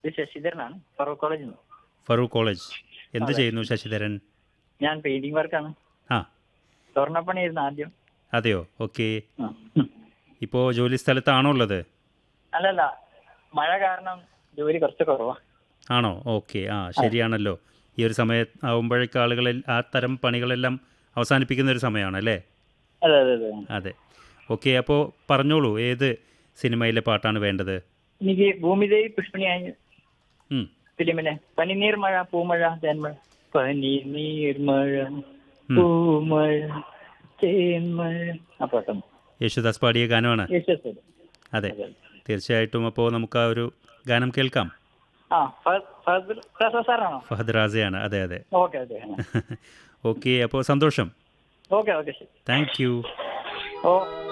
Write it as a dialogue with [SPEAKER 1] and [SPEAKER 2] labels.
[SPEAKER 1] ഇത് ശശിധരനാണ് ഫറൂഖ് കോളേജിൽ നിന്ന്
[SPEAKER 2] ഫറൂഖ് കോളേജ് എന്ത് ചെയ്യുന്നു ശശിധരൻ
[SPEAKER 1] ഞാൻ പെയിന്റിംഗ് വർക്കാണ്
[SPEAKER 2] ആ
[SPEAKER 1] സ്വർണ്ണപ്പണിയായിരുന്നു ആദ്യം
[SPEAKER 2] അതെയോ ഓക്കെ
[SPEAKER 1] ആ.
[SPEAKER 2] ഇപ്പോൾ ജോലി സ്ഥലത്താണോ ഉള്ളത്
[SPEAKER 1] അല്ലല്ല മഴ കാരണം ജോലി കുറച്ച് കുറവാ
[SPEAKER 2] ആണോ ഓക്കെ ആ ശരിയാണല്ലോ ഈ ഒരു സമയത്ത് ആവുമ്പോഴേക്ക് ആളുകളിൽ ആ തരം പണികളെല്ലാം അവസാനിപ്പിക്കുന്ന ഒരു സമയമാണ് അല്ലേ
[SPEAKER 1] അതെ അതെ അതെ
[SPEAKER 2] അതെ ഓക്കെ അപ്പോൾ പറഞ്ഞോളൂ ഏത് സിനിമയിലെ പാട്ടാണ് വേണ്ടത്
[SPEAKER 1] എനിക്ക് ഭൂമിദേവി പുഷ്പണിയായി
[SPEAKER 2] ഉം,
[SPEAKER 1] ഫിലിമിനെ പനിനീർ മഴ പൂമഴ തേന്മഴ പനിനീർ മഴ പൂമഴ തേന്മഴ ആ പാട്ടൊന്ന്
[SPEAKER 2] യേശുദാസ് പാടിയ ഗാനമാണ്
[SPEAKER 1] യേശുദാസ്
[SPEAKER 2] അതെ തീർച്ചയായിട്ടും അപ്പോൾ നമുക്ക് ആ ഒരു ഗാനം കേൾക്കാം
[SPEAKER 1] ആ ഫഹദ് ഫഹദ് ഫഹദ് സാറാണോ
[SPEAKER 2] ഫഹദ് റാസയാണ് അതെ അതെ
[SPEAKER 1] ഓക്കെ ഓക്കെ
[SPEAKER 2] ഓക്കെ അപ്പോൾ സന്തോഷം
[SPEAKER 1] ഓക്കെ ഓക്കെ ശരി
[SPEAKER 2] താങ്ക് യു
[SPEAKER 1] ഓ